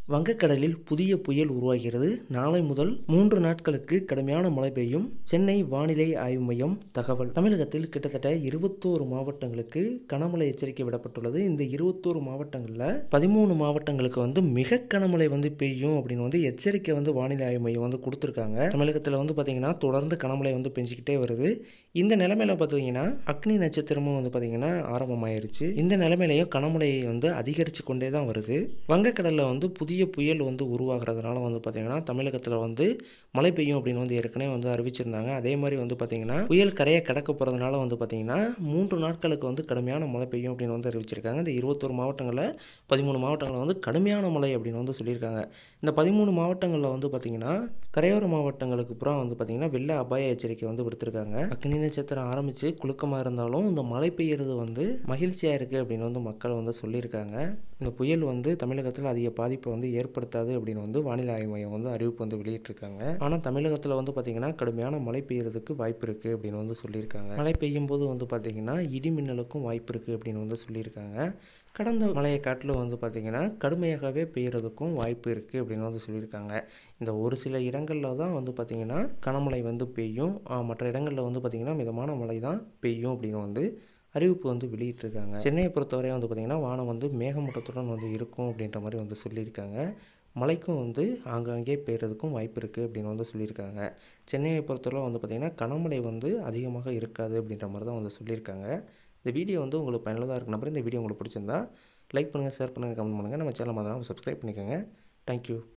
வங்கக்கடலில் புதிய புயல் உருவாகிறது நாளை முதல் மூன்று நாட்களுக்கு கடுமையான மழை பெய்யும் சென்னை வானிலை ஆய்வு மையம் தகவல் தமிழகத்தில் கிட்டத்தட்ட இருபத்தோரு மாவட்டங்களுக்கு கனமழை எச்சரிக்கை விடப்பட்டுள்ளது இந்த இருபத்தோரு மாவட்டங்களில் பதிமூணு மாவட்டங்களுக்கு வந்து மிக கனமழை வந்து பெய்யும் அப்படின்னு வந்து எச்சரிக்கை வந்து வானிலை ஆய்வு மையம் வந்து கொடுத்துருக்காங்க தமிழகத்தில் வந்து பார்த்திங்கன்னா தொடர்ந்து கனமழை வந்து பெஞ்சிக்கிட்டே வருது இந்த நிலைமையில பார்த்தீங்கன்னா அக்னி நட்சத்திரமும் வந்து பார்த்திங்கன்னா ஆரம்பமாயிருச்சு இந்த நிலைமையிலையும் கனமழை வந்து அதிகரித்து கொண்டே தான் வருது வங்கக்கடலில் வந்து புதிய புயல் வந்து உருவாகிறதுனால வந்து பார்த்திங்கன்னா தமிழகத்தில் வந்து மழை பெய்யும் அப்படின்னு வந்து ஏற்கனவே வந்து அறிவிச்சிருந்தாங்க அதே மாதிரி வந்து பார்த்திங்கன்னா புயல் கரையை கடக்க போகிறதுனால வந்து பார்த்திங்கன்னா மூன்று நாட்களுக்கு வந்து கடுமையான மழை பெய்யும் அப்படின்னு வந்து அறிவிச்சிருக்காங்க இந்த இருபத்தொரு மாவட்டங்களில் பதிமூணு மாவட்டங்களில் வந்து கடுமையான மழை அப்படின்னு வந்து சொல்லியிருக்காங்க இந்த பதிமூணு மாவட்டங்களில் வந்து பார்த்திங்கன்னா கரையோர மாவட்டங்களுக்கு புறம் வந்து பார்த்திங்கன்னா வெள்ள அபாய எச்சரிக்கை வந்து விடுத்திருக்காங்க அக்னி நட்சத்திரம் ஆரம்பித்து குலுக்கமாக இருந்தாலும் இந்த மழை பெய்யறது வந்து மகிழ்ச்சியாக இருக்குது அப்படின்னு வந்து மக்கள் வந்து சொல்லியிருக்காங்க இந்த புயல் வந்து தமிழகத்தில் அதிக பாதிப்பை வந்து ஏற்படுத்தாது அப்படின்னு வந்து வானிலை ஆய்வு மையம் வந்து அறிவிப்பு வந்து வெளியிட்டிருக்காங்க ஆனால் தமிழகத்தில் வந்து பார்த்திங்கன்னா கடுமையான மழை பெய்யறதுக்கு வாய்ப்பு இருக்குது அப்படின்னு வந்து சொல்லியிருக்காங்க மழை பெய்யும் போது வந்து பார்த்திங்கன்னா இடி மின்னலுக்கும் வாய்ப்பு இருக்குது அப்படின்னு வந்து சொல்லியிருக்காங்க கடந்த மழையை காட்டிலும் வந்து பார்த்திங்கன்னா கடுமையாகவே பெய்யறதுக்கும் வாய்ப்பு இருக்குது அப்படின்னு வந்து சொல்லியிருக்காங்க இந்த ஒரு சில இடங்களில் தான் வந்து பார்த்திங்கன்னா கனமழை வந்து பெய்யும் ஆஹ் மற்ற இடங்களில் வந்து பார்த்திங்கன்னா மிதமான மழை தான் பெய்யும் அப்படின்னு வந்து அறிவிப்பு வந்து வெளியிட்டிருக்காங்க சென்னையை பொறுத்தவரை வந்து பார்த்திங்கன்னா வானம் வந்து மேகமூட்டத்துடன் வந்து இருக்கும் அப்படின்ற மாதிரி வந்து சொல்லியிருக்காங்க மழைக்கும் வந்து ஆங்காங்கே பெய்யறதுக்கும் வாய்ப்பு இருக்குது அப்படின்னு வந்து சொல்லியிருக்காங்க சென்னையை பொறுத்தவரை வந்து பார்த்திங்கன்னா கனமழை வந்து அதிகமாக இருக்காது அப்படின்ற மாதிரி தான் வந்து சொல்லியிருக்காங்க இந்த வீடியோ வந்து உங்களுக்கு பயனுள்ளதாக இருக்க நம்பர் இந்த வீடியோ உங்களுக்கு பிடிச்சிருந்தா லைக் பண்ணுங்கள் ஷேர் பண்ணுங்கள் கமெண்ட் பண்ணுங்கள் நம்ம சேனல் மறக்காம சப்ஸ்கிரைப் பண்ணிக்கோங்க தேங்க்யூ